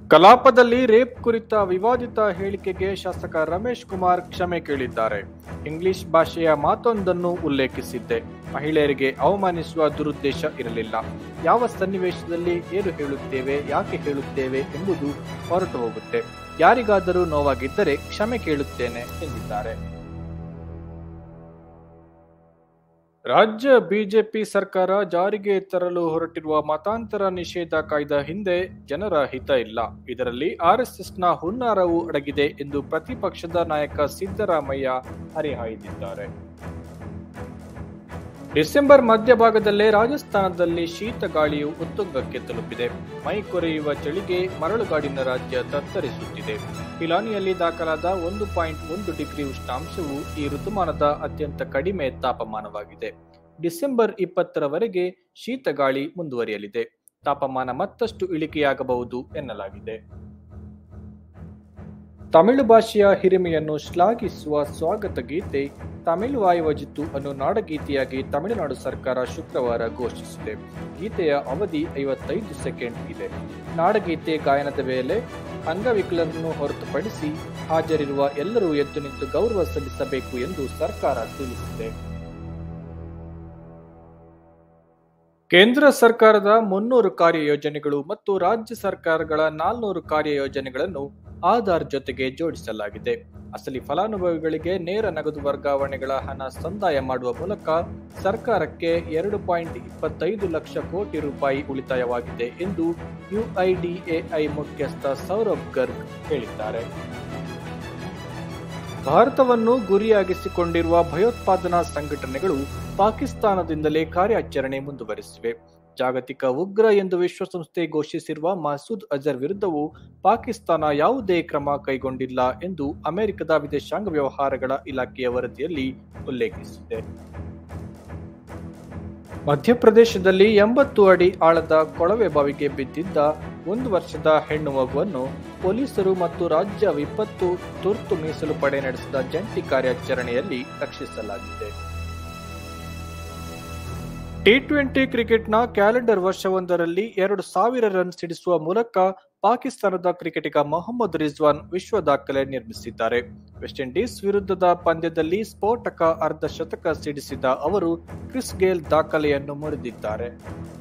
ಕಲಾಪದಲ್ಲಿ ರೇಪ್ ಕುರಿತ ವಿವಾದಿತ ಹೇಳಿಕೆಗೆ ಶಾಸಕ ರಮೇಶ್ ಕುಮಾರ್ ಕ್ಷಮೆ ಕೇಳಿದ್ದಾರೆ ಇಂಗ್ಲಿಷ್ ಭಾಷೆಯ ಮಾತೊಂದನ್ನು ಉಲ್ಲೇಖಿಸಿದ್ದೆ ಮಹಿಳೆಯರಿಗೆ ಅವಮಾನಿಸುವ ದುರುದ್ದೇಶ ಇರಲಿಲ್ಲ ಯಾವ ಸನ್ನಿವೇಶದಲ್ಲಿ ಏನು ಹೇಳುತ್ತೇವೆ ಯಾಕೆ ಹೇಳುತ್ತೇವೆ ಎಂಬುದು ಹೊರಟು ಹೋಗುತ್ತೆ ಯಾರಿಗಾದರೂ ನೋವಾಗಿದ್ದರೆ ಕ್ಷಮೆ ಕೇಳುತ್ತೇನೆ ಎಂದಿದ್ದಾರೆ ರಾಜ್ಯ ಬಿಜೆಪಿ ಸರ್ಕಾರ ಜಾರಿಗೆ ತರಲು ಹೊರಟಿರುವ ಮತಾಂತರ ನಿಷೇಧ ಕಾಯ್ದೆ ಹಿಂದೆ ಜನರ ಹಿತ ಇಲ್ಲ ಇದರಲ್ಲಿ ಆರ್ಎಸ್ಎಸ್ನ ಹುನ್ನಾರವೂ ಅಡಗಿದೆ ಎಂದು ಪ್ರತಿಪಕ್ಷದ ನಾಯಕ ಸಿದ್ದರಾಮಯ್ಯ ಹರಿಹಾಯ್ದಿದ್ದಾರೆ ಡಿಸೆಂಬರ್ ಮಧ್ಯಭಾಗದಲ್ಲೇ ರಾಜಸ್ಥಾನದಲ್ಲಿ ಶೀತ ಗಾಳಿಯು ಉತ್ತುಂಗಕ್ಕೆ ತಲುಪಿದೆ ಮೈ ಕೊರೆಯುವ ಚಳಿಗೆ ಮರಳುಗಾಡಿನ ರಾಜ್ಯ ತತ್ತರಿಸುತ್ತಿದೆ ಪಿಲಾನಿಯಲ್ಲಿ ದಾಖಲಾದ ಒಂದು ಪಾಯಿಂಟ್ ಒಂದು ಡಿಗ್ರಿ ಉಷ್ಣಾಂಶವು ಈ ಋತುಮಾನದ ಅತ್ಯಂತ ಕಡಿಮೆ ತಾಪಮಾನವಾಗಿದೆ ಡಿಸೆಂಬರ್ ಇಪ್ಪತ್ತರವರೆಗೆ ಶೀತ ಗಾಳಿ ಮುಂದುವರಿಯಲಿದೆ ತಾಪಮಾನ ಮತ್ತಷ್ಟು ಇಳಿಕೆಯಾಗಬಹುದು ಎನ್ನಲಾಗಿದೆ ತಮಿಳು ಭಾಷೆಯ ಹಿರಿಮೆಯನ್ನು ಶ್ಲಾಘಿಸುವ ಸ್ವಾಗತ ಗೀತೆ ತಮಿಳು ವಾಯುವಜಿತ್ತು ಅನ್ನೋ ನಾಡಗೀತೆಯಾಗಿ ತಮಿಳುನಾಡು ಸರ್ಕಾರ ಶುಕ್ರವಾರ ಘೋಷಿಸಿದೆ ಗೀತೆಯ ಅವಧಿ ಐವತ್ತೈದು ಸೆಕೆಂಡ್ ಇದೆ ನಾಡಗೀತೆ ಗಾಯನದ ವೇಳೆ ಅಂಗವಿಕಲರನ್ನು ಹೊರತುಪಡಿಸಿ ಹಾಜರಿರುವ ಎಲ್ಲರೂ ಎದ್ದು ನಿಂತು ಗೌರವ ಸಲ್ಲಿಸಬೇಕು ಎಂದು ಸರ್ಕಾರ ತಿಳಿಸಿದೆ ಕೇಂದ್ರ ಸರ್ಕಾರದ ಮುನ್ನೂರು ಕಾರ್ಯಯೋಜನೆಗಳು ಮತ್ತು ರಾಜ್ಯ ಸರ್ಕಾರಗಳ ನಾಲ್ನೂರು ಕಾರ್ಯಯೋಜನೆಗಳನ್ನು ಆಧಾರ್ ಜೊತೆಗೆ ಜೋಡಿಸಲಾಗಿದೆ ಅಸಲಿ ಫಲಾನುಭವಿಗಳಿಗೆ ನೇರ ನಗದು ವರ್ಗಾವಣೆಗಳ ಹಣ ಸಂದಾಯ ಮಾಡುವ ಮೂಲಕ ಸರ್ಕಾರಕ್ಕೆ ಎರಡು ಪಾಯಿಂಟ್ ಇಪ್ಪತ್ತೈದು ಲಕ್ಷ ಕೋಟಿ ರೂಪಾಯಿ ಉಳಿತಾಯವಾಗಿದೆ ಎಂದು ಯುಐಡಿಎಐ ಮುಖ್ಯಸ್ಥ ಸೌರಭ್ ಗರ್ಗ್ ಹೇಳಿದ್ದಾರೆ ಭಾರತವನ್ನು ಗುರಿಯಾಗಿಸಿಕೊಂಡಿರುವ ಭಯೋತ್ಪಾದನಾ ಸಂಘಟನೆಗಳು ಪಾಕಿಸ್ತಾನದಿಂದಲೇ ಕಾರ್ಯಾಚರಣೆ ಮುಂದುವರೆಸಿವೆ ಜಾಗತಿಕ ಉಗ್ರ ಎಂದು ವಿಶ್ವಸಂಸ್ಥೆ ಘೋಷಿಸಿರುವ ಮಸೂದ್ ಅಜರ್ ವಿರುದ್ಧವೂ ಪಾಕಿಸ್ತಾನ ಯಾವುದೇ ಕ್ರಮ ಕೈಗೊಂಡಿಲ್ಲ ಎಂದು ಅಮೆರಿಕದ ವಿದೇಶಾಂಗ ವ್ಯವಹಾರಗಳ ಇಲಾಖೆಯ ವರದಿಯಲ್ಲಿ ಉಲ್ಲೇಖಿಸಿದೆ ಮಧ್ಯಪ್ರದೇಶದಲ್ಲಿ ಎಂಬತ್ತು ಅಡಿ ಆಳದ ಕೊಳವೆ ಬಾವಿಗೆ ಬಿದ್ದಿದ್ದ ಒಂದು ವರ್ಷದ ಹೆಣ್ಣು ಮಗುವನ್ನು ಪೊಲೀಸರು ಮತ್ತು ರಾಜ್ಯ ವಿಪತ್ತು ತುರ್ತು ಮೀಸಲು ಪಡೆ ನಡೆಸಿದ ಜಂಟಿ ಕಾರ್ಯಾಚರಣೆಯಲ್ಲಿ ರಕ್ಷಿಸಲಾಗಿದೆ ಟಿ ಟ್ವೆಂಟಿ ಕ್ರಿಕೆಟ್ನ ಕ್ಯಾಲೆಂಡರ್ ವರ್ಷವೊಂದರಲ್ಲಿ ಎರಡು ಸಾವಿರ ರನ್ ಸಿಡಿಸುವ ಮೂಲಕ ಪಾಕಿಸ್ತಾನದ ಕ್ರಿಕೆಟಿಗ ಮೊಹಮ್ಮದ್ ರಿಜ್ವಾನ್ ವಿಶ್ವ ದಾಖಲೆ ನಿರ್ಮಿಸಿದ್ದಾರೆ ವೆಸ್ಟ್ ಇಂಡೀಸ್ ವಿರುದ್ಧದ ಪಂದ್ಯದಲ್ಲಿ ಸ್ಫೋಟಕ ಅರ್ಧ ಶತಕ ಸಿಡಿಸಿದ ಅವರು ಕ್ರಿಸ್ ಗೇಲ್ ದಾಖಲೆಯನ್ನು ಮುರಿದಿದ್ದಾರೆ